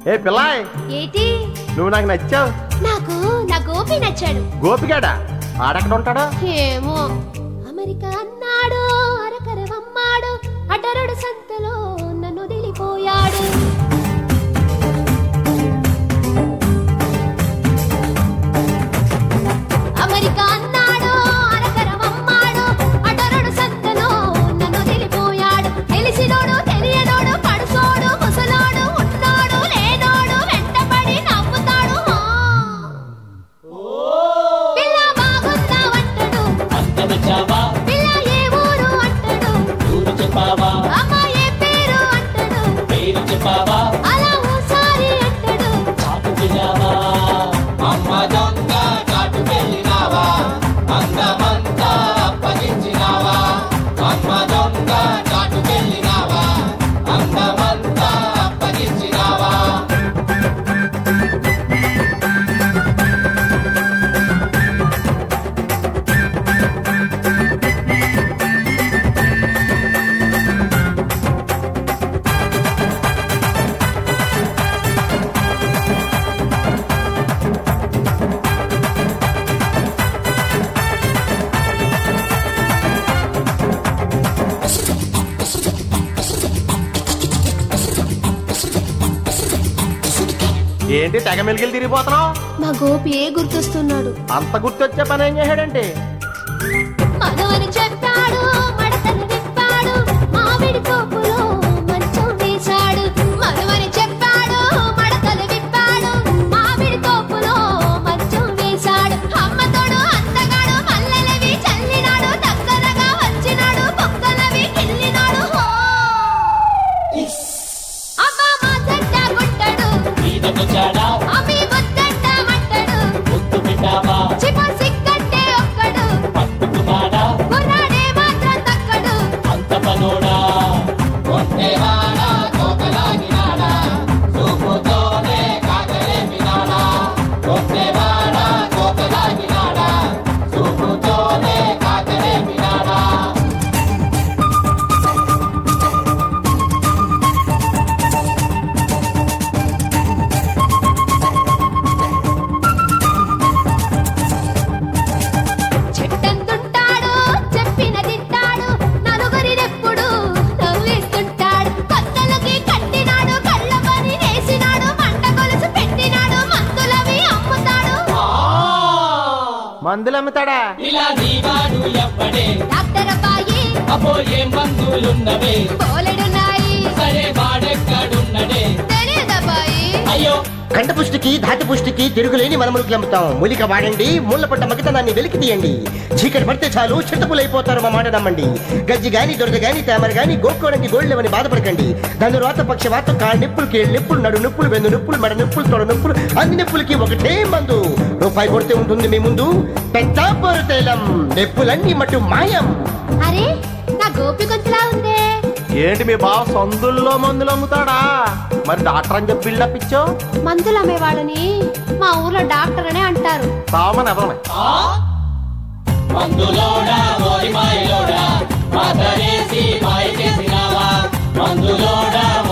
ఏ పిల్లాయ్ ఏటి నువ్వు నాకు నచ్చావు నాకు నా గోపి నచ్చాడు గోపిగాడ ఆడెక్కడ ఉంటాడా ఏమో అమెరికా అన్నాడు అరకరవమ్మాడు అడ్డరడు సంతలో నన్ను వదిలిపోయాడు అమెరికా అన్నాడు అరకరవమ్మాడు అడ్డరడు సంతలో నన్ను వదిలిపోయాడు తెలిసినోడు తెలియనోడు పడుసోడు ముసలోడు ఉన్నాడు లేనోడు వెంటపడి నవ్వుతాడు పిల్ల బాగున్నావంటాడు అంతమచ్చావా పిల్ల ఏ ఊరు అంటాడు ఊరు చెప్పావా అమ్మ ఏ పేరు అంటాడు పేరు చెప్పావా అలా ఓసారి అంటాడు చాటు వెళ్ళావా అమ్మ దొంగ చాటు వెళ్ళినావా అందమంతా అప్పగించినావా అమ్మ దొంగ చాటు వెళ్ళినావా అందమంతా అప్పగించినావా ఏంటి తెగ మెలిగిలు తిరిగిపోతున్నావు మా గోపి ఏ గుర్తొస్తున్నాడు అంత గుర్తొచ్చే పని ఏం చేశాడంటే మనవని చెప్పాడు మడతలు విప్పాడు మామిడి తోపులో మంచం వేశాడు మనవని చెప్పాడు మడతలు విప్పాడు మామిడి తోపులో మంచం వేశాడు అమ్మతోడు అందగాడు మల్లెలవి చల్లినాడు దగ్గరగా వచ్చినాడు బొక్కలవి కిల్లినాడు హో! అబ్బా మా చెడ్డ గుట్టడు మీదకొచ్చాడా అమ్మి ముద్దంటామంటాడు ముద్దు పెట్టావా చిప సిగ్గంటే ఒక్కడు పట్టుకున్నాడా కుర్రాడే మాత్రం తక్కడు అంత పనోడా కొట్టేవాడా కోకలాగినాడా చూపుతోనే కాకలేపినాడా కొట్టేవాడా కోకలాగినాడా చూపుతోనే కాకలేపినాడా చెట్టంతుంటాడు చెప్పిన తింటాడు నలుగురినెప్పుడు నవ్వేస్తుంటాడు కొత్తలకి కట్టినాడు కళ్ళ పని వేసినాడు మంట కొలుసు పెట్టినాడు మందులవి అమ్ముతాడు మందులు అమ్ముతాడా ఇలా నీవాడు ఎవ్వడే డాక్టర్ అబ్బాయి అపో ఏం మందులున్నవే పోలెడున్నాయి సరే వాడెక్కడున్నడే తెలియదబ్బాయి అయ్యో కంట పుష్టికి ధాటి పుష్టికి తిరుగులేని మనములకు అమ్ముతాం మూలిక వాడండి ముళ్ళ పడ్డ మగతనాన్ని వెలికి తీయండి చీకటి పడితే చాలు చింతపులైపోతారు మా మాట నమ్మండి గజ్జి గాని దొరద గాని తామర గాని గోక్కోడానికి గోళ్ళెవని బాధపడకండి దాని రోత పక్షవాతం కాళ్ళ నిప్పులు కీళ్ళ నిప్పులు నడు నిప్పులు వెన్ను నిప్పులు మెడ నిప్పులు తొడ నిప్పులు అన్ని నిప్పులకి ఒకటే మందు రూపాయి కొడితే ఉంటుంది మీ ముందు పెద్దాపూరు తైలం నిప్పులన్నీ మటు మాయం అరే నా గోపి గొంతులా ఉందే ఏంటి మీ బావ సందుల్లో మందులు అమ్ముతాడా మరి డాక్టర్ అని చెప్పి బిల్డప్ ఇచ్చావు మందులు అమ్మేవాడని మా ఊర్లో డాక్టర్ అనే అంటారు సామని ఎదలమే ఆ? మందులోడా ఓరి మాయలోడా మాతరేసి మాయ చేసినావా మందులోడా